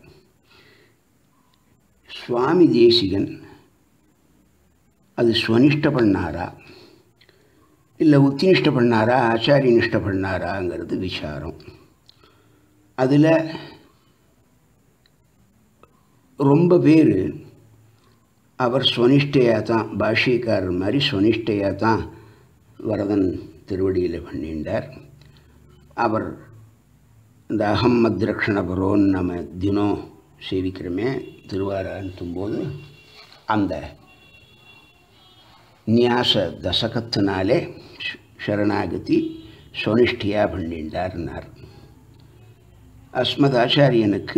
சுவாமி தேசிகன் அது ஸ்வனிஷ்ட பண்ணாரா இல்லை உத்தினிஷ்ட பண்ணாரா ஆச்சாரியனிஷ்ட பண்ணாராங்கிறது விசாரம் அதில் ரொம்ப பேர் அவர் ஸ்வனிஷ்டையாக தான் பாஷ்யக்காரர் மாதிரி ஸ்வனிஷ்டையாக தான் வரதன் திருவடியில் பண்ணிண்டார் அவர் இந்த அகம் மத்ரக்ஷணபரோன்னு நம்ம தினம் சேவிக்கிறோமே திருவாராயணத்தும்போது அந்த நியாச தசகத்தினாலே சரணாகதி சுவனிஷ்டியாக பண்ணிண்டார்னார் அஸ்மத் ஆச்சாரியனுக்கு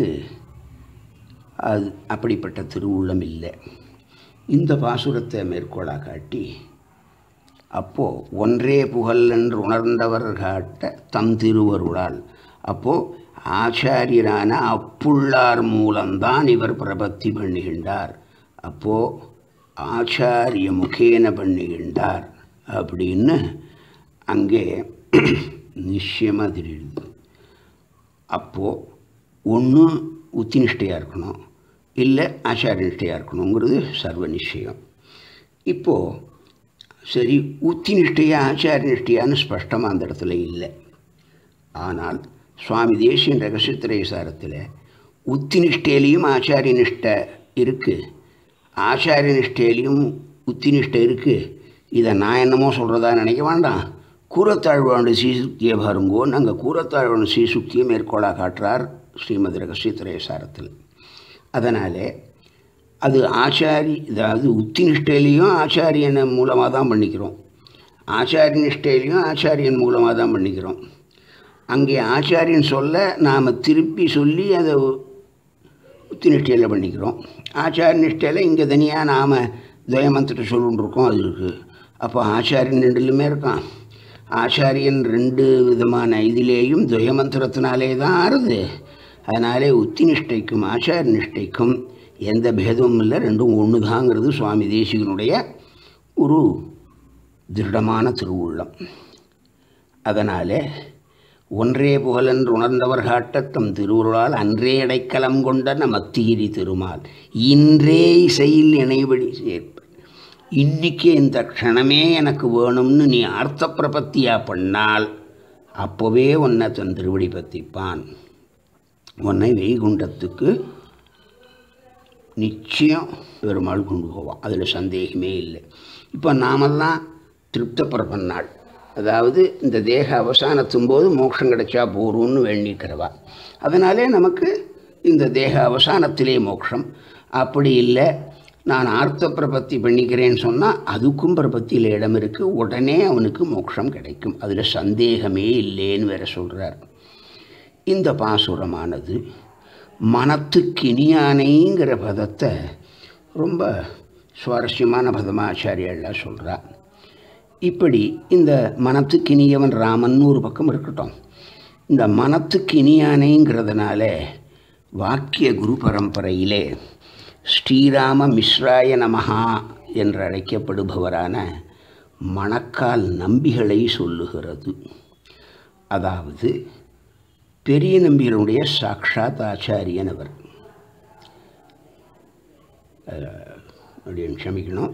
அது அப்படிப்பட்ட திருவுள்ளம் இல்லை இந்த பாசுரத்தை மேற்கோளாக காட்டி அப்போது ஒன்றே புகழ் என்று உணர்ந்தவர் காட்ட தம் திருவருளால் அப்போது ஆச்சாரியரான அப்புள்ளார் மூலம்தான் இவர் பிரபத்தி பண்ணுகின்றார் அப்போது ஆச்சாரிய முகேன பண்ணுகின்றார் அப்படின்னு அங்கே நிச்சயமாக தெரியுது அப்போது ஒன்று உத்தினிஷ்டையாக இருக்கணும் இல்லை ஆச்சாரிய நிஷ்டையாக இருக்கணுங்கிறது சர்வ நிச்சயம் இப்போது சரி உத்தினிஷ்டையா ஆச்சாரிய நிஷ்டையான்னு ஸ்பஷ்டமாக அந்த இடத்துல இல்லை ஆனால் சுவாமி தேசியன் ரகசியத்திரை சாரத்தில் உத்தினிஷ்டையிலையும் ஆச்சாரிய நிஷ்டை இருக்குது ஆச்சாரிய நிஷ்டையிலையும் உத்தினிஷ்டை இருக்குது இதை நான் என்னமோ சொல்கிறதா நினைக்க வேண்டாம் கூரத்தாழ்வாண்டு சீசுக்தியை பாருங்கோன்னு அங்கே கூரத்தாழ்வாண்டு சீசுக்தியை மேற்கோளாக காட்டுறார் ஸ்ரீமதி ரகசியத்திரை சாரத்தில் அதனால் அது ஆச்சாரி அதாவது உத்தி நிஷ்டையிலையும் ஆச்சாரியன் மூலமாக தான் பண்ணிக்கிறோம் ஆச்சாரிய நிஷ்டையிலையும் ஆச்சாரியன் மூலமாக தான் பண்ணிக்கிறோம் அங்கே ஆச்சாரியன் சொல்ல நாம் திருப்பி சொல்லி அதை உத்தி நிஷ்டையில் பண்ணிக்கிறோம் ஆச்சாரிய நிஷ்டையில் இங்கே தனியாக நாம் துவயமந்திர சொல்லுன்ருக்கோம் அது இருக்குது அப்போ ஆச்சாரியன் ரெண்டுலையுமே இருக்கான் ஆச்சாரியன் ரெண்டு விதமான இதிலேயும் துவயமந்திரத்தினாலே தான் ஆறுது அதனாலே உத்தி நிஷ்டைக்கும் ஆச்சாரிய நிஷ்டைக்கும் எந்த பேதமும் இல்லை ரெண்டும் ஒன்று தாங்கிறது சுவாமி தேசிகனுடைய ஒரு திருடமான திருவுள்ளம் அதனால் ஒன்றே புகழென்று உணர்ந்தவர் காட்டத்தம் திருவுருளால் அன்றே அடைக்கலம் கொண்ட மத்திகிரி திருமால் இன்றே இசையில் இணைபடி சேர்ப்ப இன்னைக்கு இந்த க்ஷணமே எனக்கு வேணும்னு நீ அர்த்த பிரபத்தியாக பண்ணால் அப்போவே உன்னை தன் திருவடி பற்றிப்பான் உன்னை வெய்குண்டத்துக்கு நிச்சயம் பெருமாள் கொண்டு போவான் அதில் சந்தேகமே இல்லை இப்போ நாமெல்லாம் திருப்தப்பட பண்ணாள் அதாவது இந்த தேக அவசானத்தும் போது மோட்சம் கிடைச்சா போரும்னு வேண்டிக்கிறவா அதனாலே நமக்கு இந்த தேக அவசானத்திலே மோட்சம் அப்படி இல்லை நான் ஆர்த்த பிரபத்தி பண்ணிக்கிறேன்னு சொன்னால் அதுக்கும் பிரபத்தியில் இடம் இருக்குது உடனே அவனுக்கு மோட்சம் கிடைக்கும் அதில் சந்தேகமே இல்லைன்னு வேற சொல்கிறார் இந்த பாசுரமானது மனத்துக்கினியானைங்கிற பதத்தை ரொம்ப சுவாரஸ்யமான பதமாக ஆச்சாரியெல்லாம் சொல்கிறா இப்படி இந்த மனத்துக்கினியவன் ராமன் ஒரு பக்கம் இருக்கட்டும் இந்த மனத்துக்கினியானைங்கிறதுனால வாக்கிய குரு பரம்பரையிலே ஸ்ரீராம மிஸ்ராய நமஹா என்று அழைக்கப்படுபவரான மணக்கால் நம்பிகளை சொல்லுகிறது அதாவது பெரிய நம்பிகளுடைய சாக்ஷாத் ஆச்சாரியன் அவர் அப்படின்னு க்ஷமிக்கணும்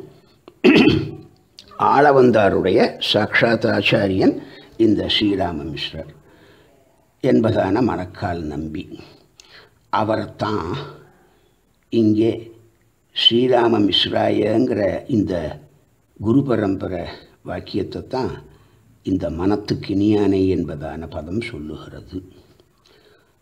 ஆளவந்தாருடைய சாக்ஷாத் ஆச்சாரியன் இந்த ஸ்ரீராம மிஸ்ரர் என்பதான மணக்கால் நம்பி அவரைத்தான் இங்கே ஸ்ரீராம மிஸ்ராயங்கிற இந்த குரு பரம்பரை வாக்கியத்தை தான் இந்த மனத்துக்கு இனியானை என்பதான பதம் சொல்லுகிறது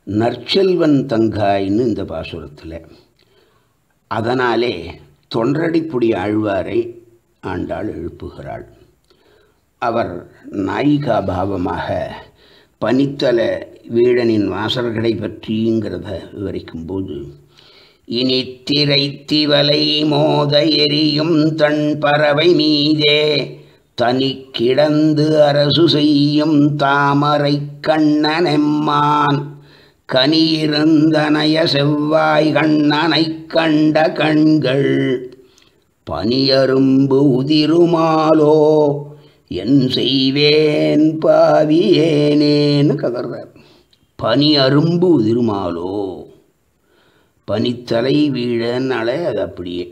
நற்செல்வன் தங்காயின்னு இந்த பாசுரத்தில் அதனாலே தொன்றடிப்புடி ஆழ்வாரை ஆண்டாள் எழுப்புகிறாள் அவர் நாயிகா பாவமாக பனித்தல வீழனின் வாசல்களை பற்றிங்கிறத விவரிக்கும்போது இனி திரைத்திவலை மோத எரியும் தன் பறவை மீதே தனி கிடந்து அரசு செய்யும் தாமரை கண்ணனெம்மான் கனியிருந்தனைய செவ்வாய் கண்ணனைக் கண்ட கண்கள் பனியரும்பு உதிருமாலோ என் செய்வேன் பாவியேனேன்னு கதறார் பனி அரும்பு உதிருமாலோ பனித்தலை வீழனால அது அப்படியே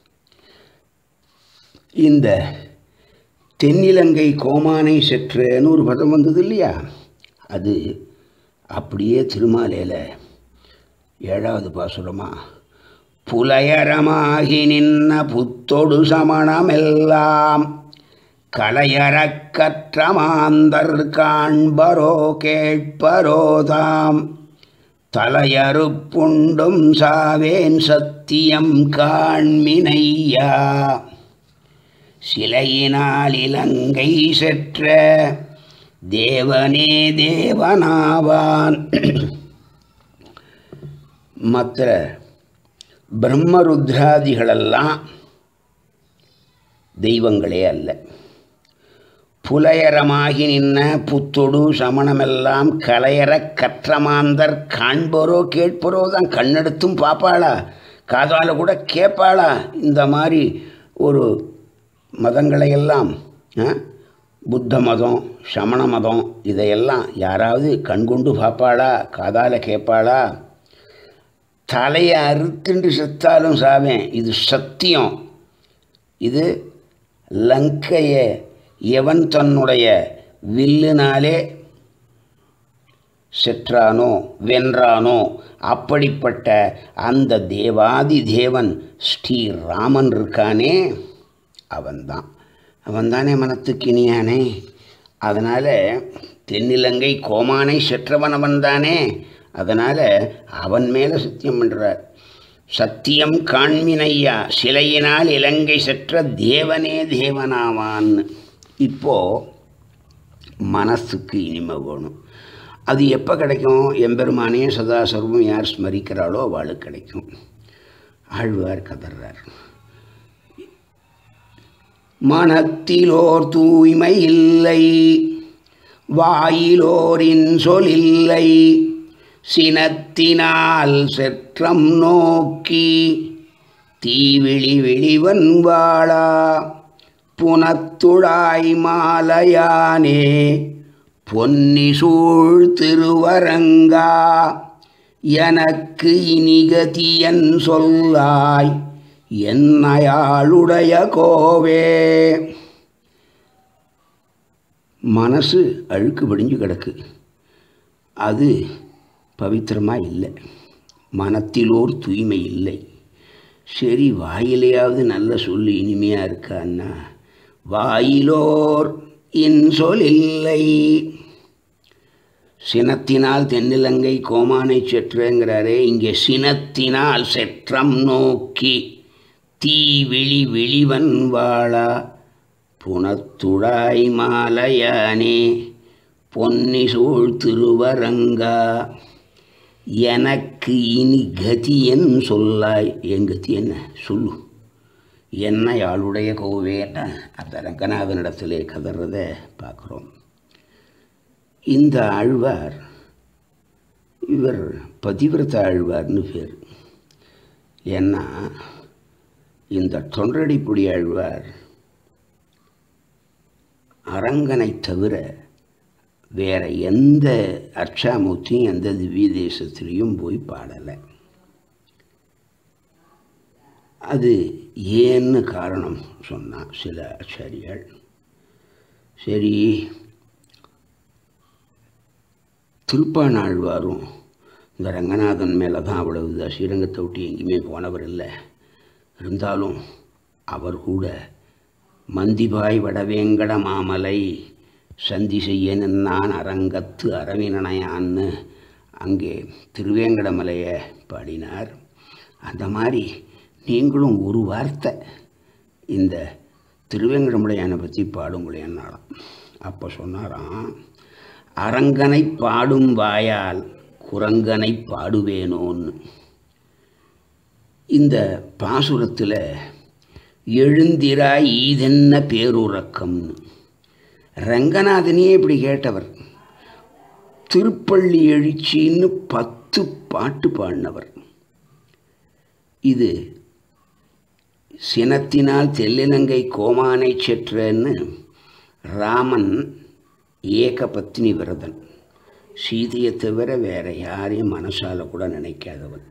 இந்த தென்னிலங்கை கோமானை செற்றன்னு ஒரு பதம் வந்தது இல்லையா அது அப்படியே திருமாலையில் ஏழாவது பாசுரமா புலையரமாகி நின்ன புத்தொடு சமணமெல்லாம் கலையறக் கற்ற மாந்தர் காண்பரோ கேட்பரோதாம் தலையறுப்புண்டும் சாவேன் சத்தியம் காண்மினையா சிலையினால் இலங்கை செற்ற தேவனே தேவனாவான் மற்ற பிரம்மருத்ராதிகளெல்லாம் தெய்வங்களே அல்ல புலையரமாகி நின்ன புத்தொடு சமணமெல்லாம் கலையற கற்றமாந்தர் காண்போரோ கேட்போரோ தான் கண்ணெடுத்தும் பார்ப்பாளா காதால் கூட கேட்பாளா இந்த மாதிரி ஒரு மதங்களையெல்லாம் ஆ, புத்த மதம் சமண மதம் இதையெல்லாம் யாராவது கண்கொண்டு பார்ப்பாளா காதால் கேட்பாளா தலையை அறுத்துண்டு செத்தாலும் சாவேன் இது சத்தியம் இது லங்கையை எவன் தன்னுடைய வில்லுனாலே செற்றானோ வென்றானோ அப்படிப்பட்ட அந்த தேவாதி தேவன் ஸ்ரீராமன் இருக்கானே அவன்தான் அவன்தானே மனத்துக்கு இனியானே அதனால் தென்னிலங்கை கோமானை செற்றவன் அவன்தானே அதனால் அவன் மேலே சத்தியம் பண்ணுறார் சத்தியம் காண்மினையா சிலையினால் இலங்கை செற்ற தேவனே தேவனாவான் இப்போ மனசுக்கு இனிமை வேணும் அது எப்போ கிடைக்கும் எம்பெருமானே சதா சர்வம் யார் ஸ்மரிக்கிறாளோ அவளுக்கு கிடைக்கும் ஆழ்வார் கதறார் மனத்திலோர் தூய்மை இல்லை வாயிலோரின் சொலில்லை சினத்தினால் செற்றம் நோக்கி தீவிழி விழிவன் வாழா புனத்துழாய் மாலையானே பொன்னி சூழ் திருவரங்கா எனக்கு இனிகதியன் சொல்லாய் என்னையாளுடைய கோவே மனசு அழுக்கு படிஞ்சு கிடக்கு அது பவித்திரமாக இல்லை மனத்திலோர் தூய்மை இல்லை சரி வாயிலையாவது நல்ல சொல்லு இனிமையாக இருக்கான்னா வாயிலோர் இன்சொல் இல்லை சினத்தினால் தென்னிலங்கை கோமானை செற்றுங்கிறாரே இங்கே சினத்தினால் செற்றம் நோக்கி தீ விழி விழிவன் வாழா புனத்துழாய் மாலையானே பொன்னி சூழ் திருவரங்கா எனக்கு இனி கதி என் சொல்லாய் என் கதி என்ன சொல்லு என்ன யாளுடைய கோவேன்னா அந்த ரங்கநாதனிடத்திலே கதறத பார்க்குறோம் இந்த ஆழ்வார் இவர் பதிவிரத ஆழ்வார்னு பேர் ஏன்னா இந்த தொண்டடிப்புடி ஆழ்வார் அரங்கனை தவிர வேற எந்த அர்ச்சாமூர்த்தியும் எந்த திவ்ய தேசத்துலேயும் போய் பாடலை அது ஏன்னு காரணம் சொன்னான் சில ஆச்சாரியால் சரி திருப்பானாழ்வாரும் இந்த ரங்கநாதன் மேலே தான் அவ்வளவு ஸ்ரீரங்கத்தை விட்டு எங்கேயுமே போனவர் இல்லை இருந்தாலும் அவர் கூட மந்திபாய் வடவேங்கட மாமலை சந்தி செய்ய நின்னான் அரங்கத்து அரவினனையான்னு அங்கே திருவேங்கடமலையை பாடினார் அந்த மாதிரி நீங்களும் ஒரு வார்த்தை இந்த திருவேங்கடமுடையானை பற்றி பாடுங்களேன்னாலாம் அப்போ சொன்னாராம் அரங்கனை பாடும் வாயால் குரங்கனை பாடுவேனோன்னு இந்த பாசுரத்தில் எழுந்திராய் ஈதென்ன பேருறக்கம்னு ரங்கநாதனையே இப்படி கேட்டவர் திருப்பள்ளி எழுச்சின்னு பத்து பாட்டு பாடினவர் இது சினத்தினால் தெல்லிலங்கை கோமானை செற்றன்னு ராமன் ஏக பத்னி விரதன் சீதையை தவிர வேற யாரையும் மனசால கூட நினைக்காதவன்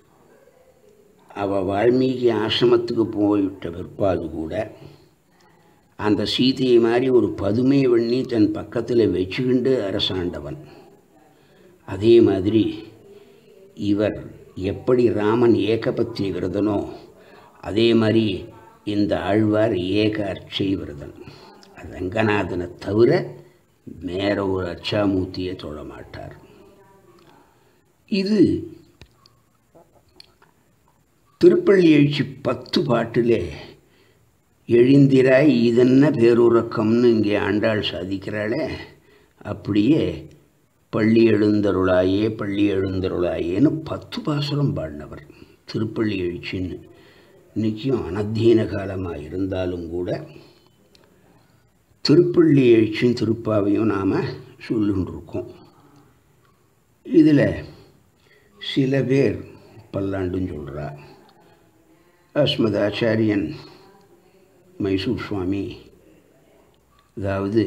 அவள் வால்மீகி ஆசிரமத்துக்கு போயிட்ட பிற்பாடு கூட அந்த சீதையை மாதிரி ஒரு பதுமை பண்ணி தன் பக்கத்தில் வச்சுக்கிண்டு அரசாண்டவன் அதே மாதிரி இவர் எப்படி ராமன் ஏகபத்னி விரதனோ அதே மாதிரி இந்த ஆழ்வார் ஏக அர்ச்சை விரதன் ரங்கநாதனை தவிர வேற ஒரு அச்சாமூர்த்தியை தொழ மாட்டார் இது திருப்பள்ளி எழுச்சி பத்து பாட்டிலே எழுந்திராய் இதென்ன பேருறக்கம்னு இங்கே ஆண்டாள் சாதிக்கிறாளே அப்படியே பள்ளி எழுந்தருளாயே பள்ளி எழுந்தருளாயேன்னு பத்து பாசுரம் பாடினவர் திருப்பள்ளி எழுச்சின்னு இன்றைக்கும் அனத்தீன காலமாக இருந்தாலும் கூட திருப்பள்ளி எழுச்சியும் திருப்பாவையும் நாம் சொல்லுன்ட்ருக்கோம் இதில் சில பேர் பல்லாண்டுன்னு சொல்கிறா அஸ்மதாச்சாரியன் மைசூர் சுவாமி அதாவது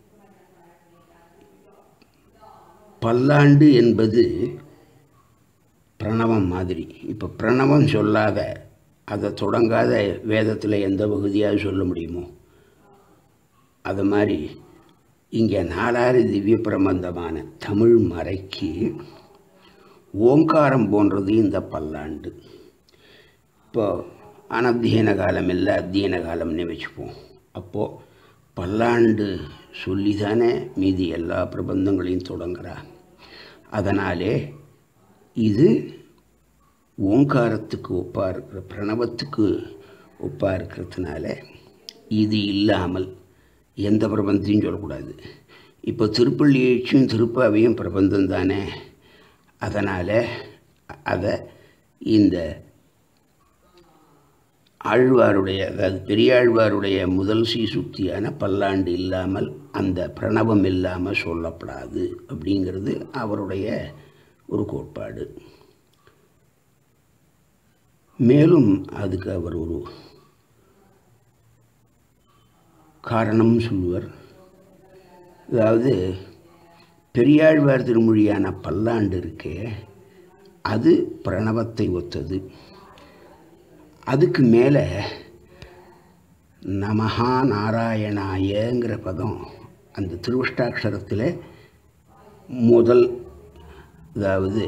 பல்லாண்டு என்பது பிரணவம் மாதிரி இப்போ பிரணவம் சொல்லாத அதை தொடங்காத வேதத்தில் எந்த பகுதியாவது சொல்ல முடியுமோ அது மாதிரி இங்கே நாலாறு திவ்ய பிரபந்தமான தமிழ் மறைக்கு ஓங்காரம் போன்றது இந்த பல்லாண்டு இப்போ அனத்தியன காலம் இல்லை அத்தியன காலம்னு வச்சுப்போம் அப்போது பல்லாண்டு சொல்லி தானே மீதி எல்லா பிரபந்தங்களையும் தொடங்குறா அதனாலே இது ஓங்காரத்துக்கு ஒப்பாக இருக்கிற பிரணவத்துக்கு ஒப்பாக இருக்கிறதுனால இது இல்லாமல் எந்த பிரபந்தத்தையும் சொல்லக்கூடாது இப்போ திருப்பள்ளி எழுச்சியும் திருப்பாவையும் பிரபந்தம் தானே அதனால் அதை இந்த ஆழ்வாருடைய அதாவது பெரியாழ்வாருடைய முதல் சீசுக்தியான பல்லாண்டு இல்லாமல் அந்த பிரணவம் இல்லாமல் சொல்லப்படாது அப்படிங்கிறது அவருடைய ஒரு கோட்பாடு மேலும் அதுக்கு அவர் ஒரு காரணம் சொல்லுவார் அதாவது பெரியாழ்வார் திருமொழியான பல்லாண்டு இருக்கே அது பிரணவத்தை ஒத்தது அதுக்கு மேலே நமஹா நாராயணாயங்கிற பதம் அந்த திருவிஷ்டாட்சரத்தில் முதல் அதாவது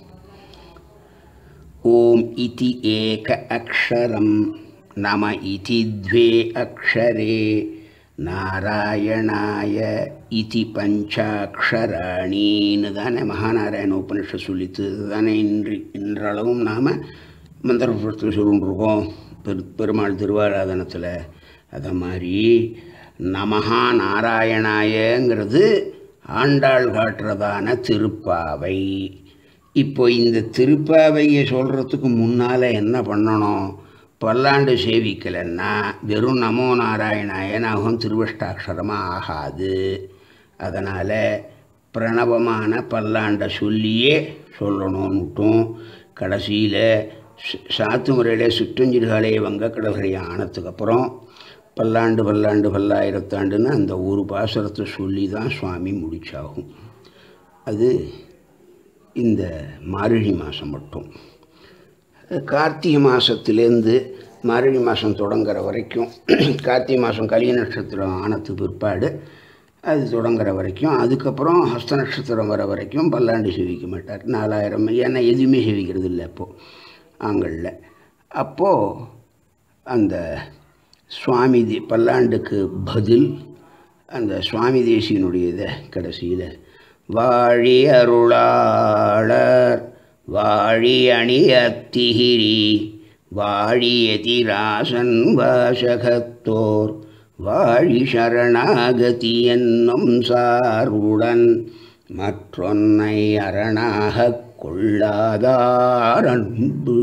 ஓம் இதி ஏக அக்ஷரம் நம இதி द्वे அக்ஷரே நாராயணாய இதி பஞ்சாட்சராணின்னு தானே மகாநாராயண உபனிஷத் சொல்லித்து தானே இன்று இன்றளவும் நாம் மந்திரபுரத்தில் சொல்லிட்டுருக்கோம் பெரு பெருமாள் திருவாராதனத்தில் அதை மாதிரி நமஹா நாராயணாயங்கிறது ஆண்டாள் காட்டுறதான திருப்பாவை இப்போ இந்த திருப்பாவையை சொல்கிறதுக்கு முன்னால் என்ன பண்ணணும் பல்லாண்டு சேவிக்கலைன்னா வெறும் நமோ நாராயணாயனாகும் திருவஷ்டாட்சரமாக ஆகாது அதனால் பிரணவமான பல்லாண்டை சொல்லியே சொல்லணும்னுட்டும் கடைசியில் சாத்து முறையில் சுற்றஞ்சிறுகாலே வங்க கடற்கரை ஆனதுக்கப்புறம் பல்லாண்டு பல்லாண்டு பல்லாயிரத்தாண்டுன்னு அந்த ஒரு பாசுரத்தை சொல்லி தான் சுவாமி முடிச்சாகும் அது இந்த மார்கழி மாதம் மட்டும் கார்த்திகை மாதத்துலேருந்து மார்கழி மாதம் தொடங்குற வரைக்கும் கார்த்திகை மாதம் கலிய நட்சத்திரம் ஆனது பிற்பாடு அது தொடங்குற வரைக்கும் அதுக்கப்புறம் ஹஸ்த நட்சத்திரம் வர வரைக்கும் பல்லாண்டு சேவிக்க மாட்டார் நாலாயிரம் ஏன்னா எதுவுமே சேவிக்கிறது இல்லை அப்போது ஆங்களில் அப்போது அந்த சுவாமி தி பல்லாண்டுக்கு பதில் அந்த சுவாமி தேசியனுடைய இதை கடைசியில் வாழி அருளாளர் வாழி அணியத்திகிரி வாழி எதிராசன் வாசகத்தோர் வாழி சரணாகதி என்னும் சார்வுடன் மற்றொன்னை அரணாகக் கொள்ளாதாரன்பு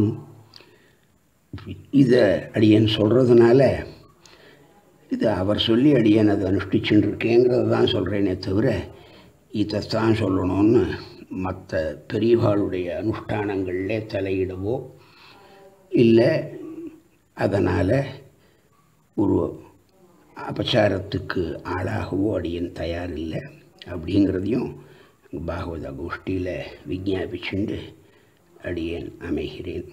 இதை அடியன் சொல்கிறதுனால இது அவர் சொல்லி அடியன் அதை அனுஷ்டிச்சுட்டு இருக்கேங்கிறத தான் சொல்கிறேனே தவிர இதைத்தான் சொல்லணும்னு மற்ற பெரியவாளுடைய அனுஷ்டானங்களில் தலையிடவோ இல்லை அதனால் ஒரு அபச்சாரத்துக்கு ஆளாகவோ அடியன் தயாரில்லை அப்படிங்கிறதையும் பாகவத கோஷ்டியில் விஜாபிச்சுண்டு அடியேன் அமைகிறேன்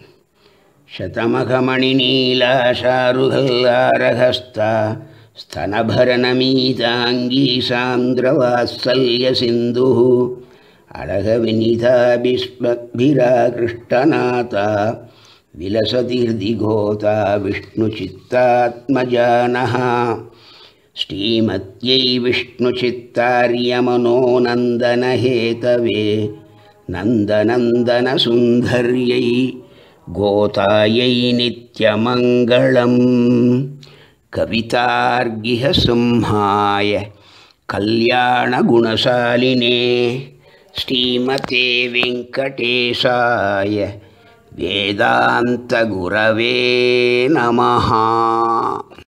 शतमघमणिनीलाशारुहल्लारहस्ता स्तनभरनमीताङ्गी सान्द्रवात्सल्यसिन्धुः अडघविनिधाभिस्मग्भिराकृष्टनाथा विलसतिर्दिघोता विष्णुचित्तात्मजानः श्रीमत्यै विष्णुचित्तार्यमनोनन्दनहेतवे नन्दनन्दनसुन्दर्यै गोतायै नित्यमङ्गलम् कवितार्गिहसिंहाय कल्याणगुणशालिने श्रीमते वेङ्कटेशाय वेदान्तगुरवे नमः